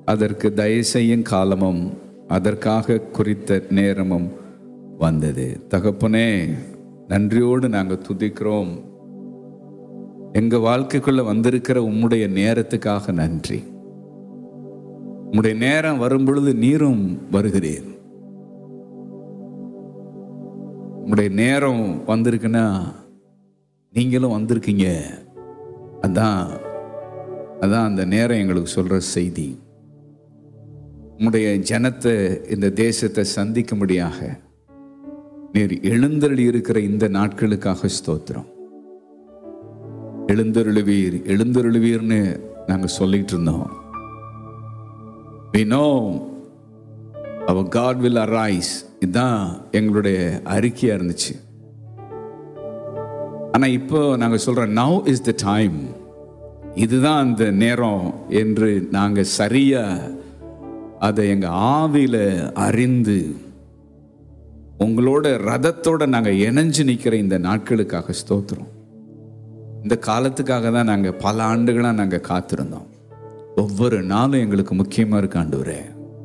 அதற்கு தயவு செய்யும் காலமும் அதற்காக குறித்த நேரமும் வந்தது தகப்பனே நன்றியோடு நாங்கள் துதிக்கிறோம் எங்க வாழ்க்கைக்குள்ள வந்திருக்கிற உம்முடைய நேரத்துக்காக நன்றி உம்முடைய நேரம் வரும் பொழுது நீரும் வருகிறேன் உம்முடைய நேரம் வந்திருக்குன்னா நீங்களும் வந்திருக்கீங்க அதான் அதான் அந்த நேரம் எங்களுக்கு சொல்ற செய்தி உம்முடைய ஜனத்தை இந்த தேசத்தை சந்திக்கும்படியாக நீர் எழுந்தருளி இருக்கிற இந்த நாட்களுக்காக ஸ்தோத்திரம் எழுந்தருளுவீர் எழுந்தருளுவீர்னு நாங்க சொல்லிட்டு இருந்தோம் we know our God will arise இதுதான் எங்களுடைய அறிக்கையா இருந்துச்சு ஆனா இப்போ நாங்க சொல்றோம் now is the time இதுதான் அந்த நேரம் என்று நாங்க சரியா அதை எங்க ஆவியில அறிந்து உங்களோட ரதத்தோட நாங்க இணைஞ்சு நிக்கிற இந்த நாட்களுக்காக ஸ்தோத்திரம் இந்த காலத்துக்காக தான் நாங்க பல ஆண்டுகளா நாங்க காத்திருந்தோம் ஒவ்வொரு நாளும் எங்களுக்கு முக்கியமா இருக்கு ஆண்டவரே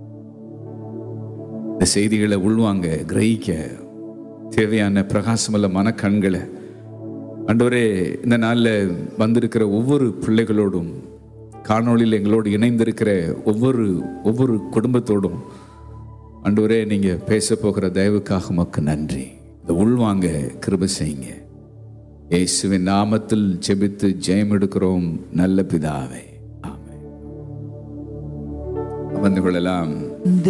இந்த செய்திகளை உள்வாங்க கிரகிக்க தேவையான பிரகாசமல்ல மனக்கண்களை ஆண்டவரே இந்த நாளில் வந்திருக்கிற ஒவ்வொரு பிள்ளைகளோடும் காணொளியில் எங்களோடு இணைந்திருக்கிற ஒவ்வொரு ஒவ்வொரு குடும்பத்தோடும் ஆண்டவரே நீங்க பேச போகிற தயவுக்காக மக்கு நன்றி இந்த உள்வாங்க கிருப செய்யுங்க இயேசுவின் நாமத்தில் ஜெபித்து ஜெயம் எடுக்கிறோம் நல்ல பிதாவே ஆமென் அமர்ந்து கொள்ளலாம்